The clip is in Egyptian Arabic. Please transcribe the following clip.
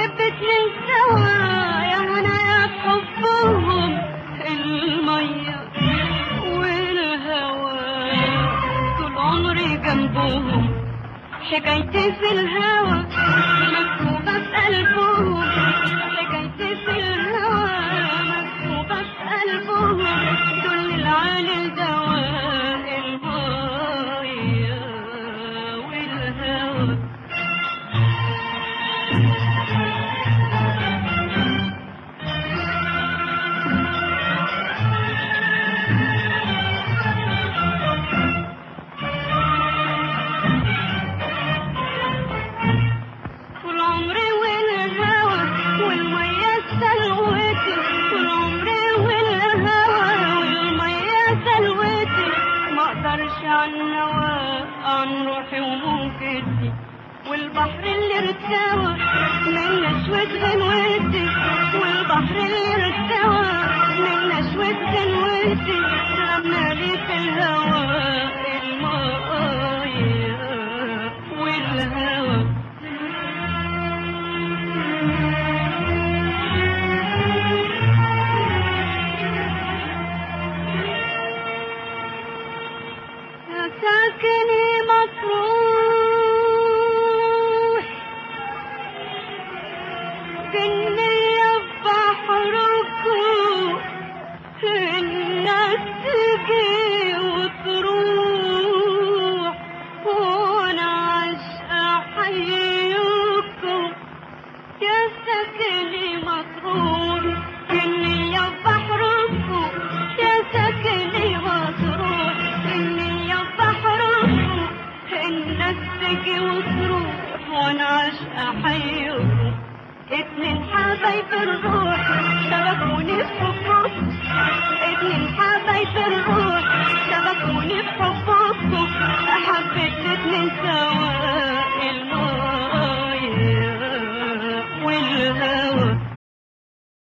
حبتني سوا يا هنا يا حبهم المية والهوى طول عمري جنبهم حكايتي في الهوى مكتوبة في قلبهم حكايتي في الهوى مكتوبة في قلبهم دول العالي دواء المية والهوى طول عمري والهوى والمية سلوتي طول عمري والهوى والمية سلوتي ما اقدرش عن نوى عن روحي وموجتي والبحر اللي ارتوى من نشوة غنوتي والبحر اللي ارتوى من نشوة غنوتي لما لي في الهوى المية والهوى يا ساكني مطروح بالنية بحركم الناس تجي وتروح وانا عاشقة احييكم يا ساكني مطروح بالنية بحركم يا ساكني مطروح بالنية بحركم الناس تجي وتروح وانا عاشقة احييكم اتنين حبايب الروح شبكوني في حبكم اتنين حبايب الروح شبكوني في حبكم حبيت اتنين سوا